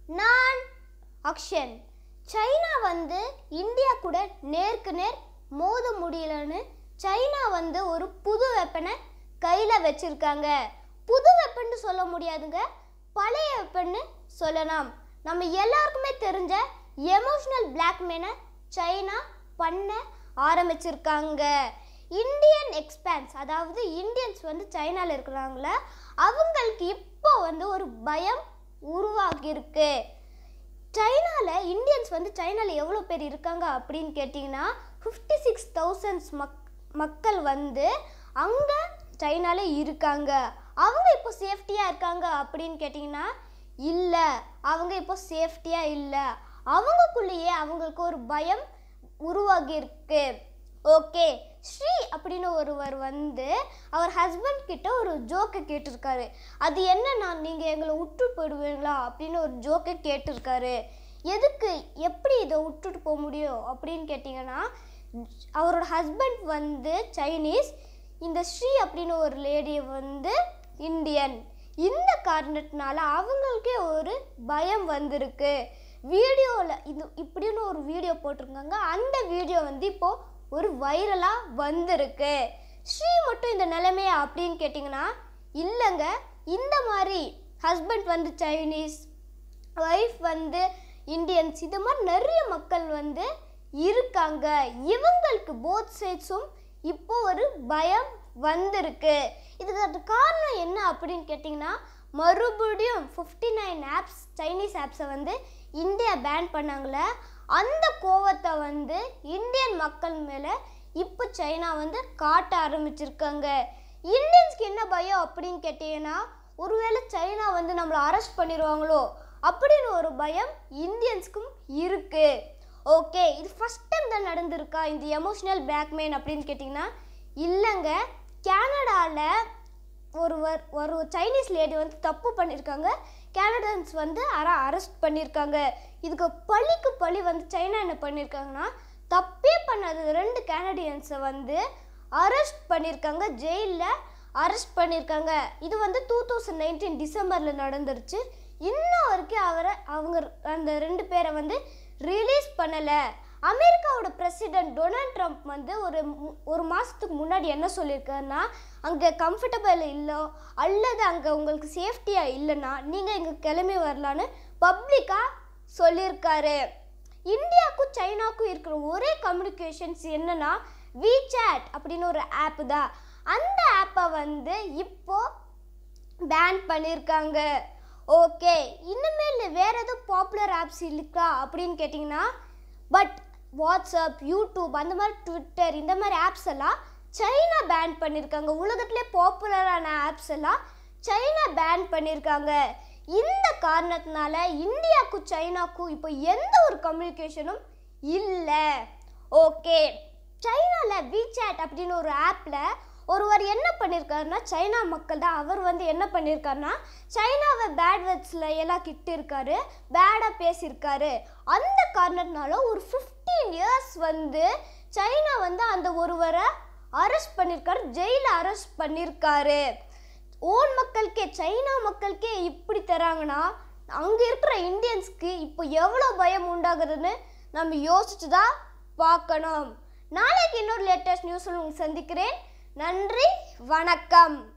நான் action China வந்து India கூட நேருக்கு நேர் மோத முடியலன்னு சைனா வந்து ஒரு புது வெப்பனை கையில் வச்சிருக்காங்க புது வெப்பன்னு சொல்ல முடியாதுங்க பழைய வெப்பன்னு சொல்லலாம் நம்ம எல்லாருக்குமே தெரிஞ்ச எமோஷனல் பிளாக்மெயினை சைனா பண்ண ஆரம்பிச்சிருக்காங்க இந்தியன் எக்ஸ்பேன்ஸ் அதாவது இந்தியன்ஸ் வந்து சைனாவில் இருக்கிறாங்கள அவங்களுக்கு இப்போ வந்து ஒரு பயம் உருவாகியிருக்கு சைனாவில் இந்தியன்ஸ் வந்து சைனாவில் எவ்வளோ பேர் இருக்காங்க அப்படின்னு கேட்டிங்கன்னா ஃபிஃப்டி சிக்ஸ் தௌசண்ட்ஸ் மக் மக்கள் வந்து அங்கே சைனாவில் இருக்காங்க அவங்க இப்போ சேஃப்டியாக இருக்காங்க அப்படின்னு கேட்டிங்கன்னா இல்லை அவங்க இப்போ சேஃப்டியாக இல்லை அவங்களுக்குள்ளேயே அவங்களுக்கு ஒரு பயம் உருவாகி இருக்கு ஓகே ஸ்ரீ அப்படின்னு ஒருவர் வந்து அவர் ஹஸ்பண்ட் கிட்ட ஒரு ஜோக்கை கேட்டிருக்காரு அது என்னன்னா நீங்கள் எங்களை விட்டு போயிடுவீங்களா அப்படின்னு ஒரு ஜோக்கை கேட்டிருக்காரு எதுக்கு எப்படி இதை விட்டுட்டு போக முடியும் அப்படின்னு கேட்டிங்கன்னா அவரோட ஹஸ்பண்ட் வந்து சைனீஸ் இந்த ஸ்ரீ அப்படின்னு ஒரு லேடி வந்து இந்தியன் இந்த காரணத்தினால அவங்களுக்கே ஒரு பயம் வந்திருக்கு வீடியோவில் இது இப்படின்னு ஒரு வீடியோ போட்டிருக்காங்க அந்த வீடியோ வந்து இப்போது ஒரு வைரலாக வந்திருக்கு ஸ்ரீ மட்டும் இந்த நிலைமையா அப்படின்னு கேட்டிங்கன்னா இல்லைங்க இந்த மாதிரி ஹஸ்பண்ட் வந்து சைனீஸ் ஒய்ஃப் வந்து இந்தியன்ஸ் இது மாதிரி நிறைய மக்கள் வந்து இருக்காங்க இவங்களுக்கு போத் சைட்ஸும் இப்போ ஒரு பயம் வந்திருக்கு இதுக்கு அது காரணம் என்ன அப்படின்னு கேட்டிங்கன்னா மறுபடியும் ஃபிஃப்டி நைன் ஆப்ஸ் சைனீஸ் ஆப்ஸை வந்து இந்தியா பேன் பண்ணாங்களே அந்த கோவத்தை வந்து இந்தியன் மக்கள் மேலே இப்போ சைனா வந்து காட்ட ஆரம்பிச்சிருக்காங்க இந்தியன்ஸ்க்கு என்ன பயம் அப்படின்னு கேட்டிங்கன்னா ஒருவேளை சைனா வந்து நம்மளை அரெஸ்ட் பண்ணிடுவாங்களோ அப்படின்னு ஒரு பயம் இந்தியன்ஸ்க்கும் இருக்கு ஓகே இது ஃபஸ்ட் டைம் தான் நடந்திருக்கா இந்த எமோஷனல் பிளாக்மெயின் அப்படின்னு கேட்டிங்கன்னா இல்லைங்க கேனடாவில் ஒருவர் ஒரு சைனீஸ் லேடி வந்து தப்பு பண்ணியிருக்காங்க கேனடன்ஸ் வந்து அர அரெஸ்ட் பண்ணியிருக்காங்க இதுக்கு பழிக்கு பழி வந்து சைனா என்ன பண்ணியிருக்காங்கன்னா தப்பே பண்ணாத ரெண்டு கேனடியன்ஸை வந்து அரெஸ்ட் பண்ணியிருக்காங்க ஜெயிலில் அரெஸ்ட் பண்ணியிருக்காங்க இது வந்து டூ தௌசண்ட் நைன்டீன் டிசம்பரில் நடந்துருச்சு இன்னும் வரைக்கும் அவரை அவங்க அந்த ரெண்டு பேரை வந்து ரிலீஸ் பண்ணலை அமெரிக்காவோட பிரசிடென்ட் டொனால்ட் ட்ரம்ப் வந்து ஒரு மு- ஒரு மாதத்துக்கு முன்னாடி என்ன சொல்லியிருக்காருன்னா அங்கே கம்ஃபர்டபுள் இல்லை அல்லது அங்கே உங்களுக்கு சேஃப்டியாக இல்லைன்னா நீங்கள் இங்கே கிளம்பி வரலான்னு பப்ளிக்காக சொல்லியிருக்காரு இந்தியாவுக்கும் சைனாவுக்கும் இருக்கிற ஒரே கம்யூனிகேஷன்ஸ் என்னன்னா WeChat அப்படின்னு ஒரு ஆப் தான் அந்த ஆப்பை வந்து இப்போ பேன் பண்ணியிருக்காங்க ஓகே இனிமேல் வேற எதுவும் பாப்புலர் ஆப்ஸ் இருக்கா அப்படின்னு கேட்டிங்கன்னா பட் வாட்ஸ்அப் யூடியூப் அந்த மாதிரி ட்விட்டர் இந்த மாதிரி ஆப்ஸ் எல்லாம் சைனா பேன் பண்ணியிருக்காங்க உலகத்திலே பாப்புலரான ஆப்ஸ் எல்லாம் சைனா பேன் பண்ணியிருக்காங்க இந்த காரணத்தினால இந்தியாவுக்கும் சைனாக்கும் இப்போ எந்த ஒரு கம்யூனிகேஷனும் இல்லை ஓகே சைனாவில் WeChat அப்படின்னு ஒரு ஆப்பில் ஒருவர் என்ன பண்ணியிருக்காருன்னா சைனா மக்கள் தான் அவர் வந்து என்ன பண்ணியிருக்காருன்னா சைனாவை பேட் வேர்ட்ஸில் எல்லாம் கிட்டு இருக்காரு பேடாக பேசியிருக்காரு அந்த காரணத்தினால ஒரு ஃபிஃப்டீன் இயர்ஸ் வந்து சைனா வந்து அந்த ஒருவரை அரெஸ்ட் பண்ணியிருக்காரு ஜெயிலில் அரெஸ்ட் பண்ணியிருக்காரு ஓன் மக்களுக்கே சைனா மக்களுக்கே இப்படி தராங்கன்னா அங்கே இருக்கிற இந்தியன்ஸ்க்கு இப்போ எவ்வளோ பயம் உண்டாகுதுன்னு நம்ம யோசிச்சு தான் பார்க்கணும் நாளைக்கு இன்னொரு லேட்டஸ்ட் நியூஸில் உங்களை சந்திக்கிறேன் நன்றி வணக்கம்